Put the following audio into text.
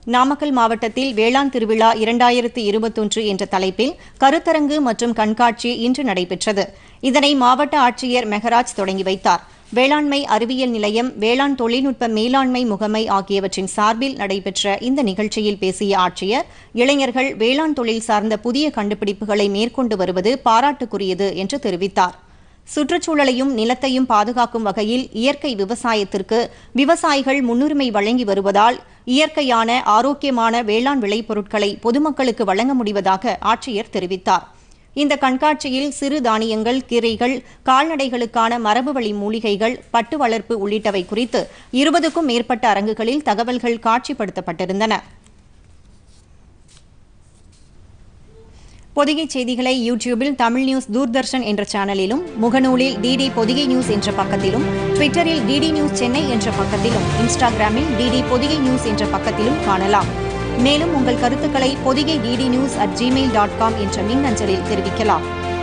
நாமக்கல் மாவட்டத்தில் வேளாண் திருவிழா இரண்டாயிரத்து இருபத்தொன்று என்ற தலைப்பில் கருத்தரங்கு மற்றும் கண்காட்சி இன்று நடைபெற்றது இதனை மாவட்ட ஆட்சியர் மெகராஜ் தொடங்கி வைத்தார் வேளாண்மை அறிவியல் நிலையம் வேளாண் தொழில்நுட்ப மேலாண்மை முகமை ஆகியவற்றின் சார்பில் நடைபெற்ற இந்த நிகழ்ச்சியில் பேசிய ஆட்சியர் இளைஞர்கள் வேளாண் தொழில் சார்ந்த புதிய கண்டுபிடிப்புகளை மேற்கொண்டு வருவது பாராட்டுக்குரியது என்று தெரிவித்தார் சுற்றுச்சூழலையும் நிலத்தையும் பாதுகாக்கும் வகையில் இயற்கை விவசாயத்திற்கு விவசாயிகள் முன்னுரிமை வழங்கி வருவதால் இயற்கையான ஆரோக்கியமான வேளாண் விளைபொருட்களை பொதுமக்களுக்கு வழங்க முடிவதாக ஆட்சியர் தெரிவித்தார் இந்த கண்காட்சியில் சிறு தானியங்கள் கீரைகள் கால்நடைகளுக்கான மரபுவழி மூலிகைகள் பட்டு வளர்ப்பு உள்ளிட்டவை குறித்து இருபதுக்கும் மேற்பட்ட அரங்குகளில் தகவல்கள் காட்சிப்படுத்தப்பட்டிருந்தன பொதிகை செய்திகளை யூடியூபில் தமிழ் நியூஸ் தூர்தர்ஷன் என்ற சேனலிலும் முகநூலில் டிடி பொதிகை நியூஸ் என்ற பக்கத்திலும் ட்விட்டரில் டிடி நியூஸ் சென்னை என்ற பக்கத்திலும் இன்ஸ்டாகிராமில் டிடி பொதிகை நியூஸ் என்ற பக்கத்திலும் காணலாம் மேலும் உங்கள் கருத்துக்களை Podhigai DD news at Gmail dot com என்ற மின்னஞ்சலில் தெரிவிக்கலாம்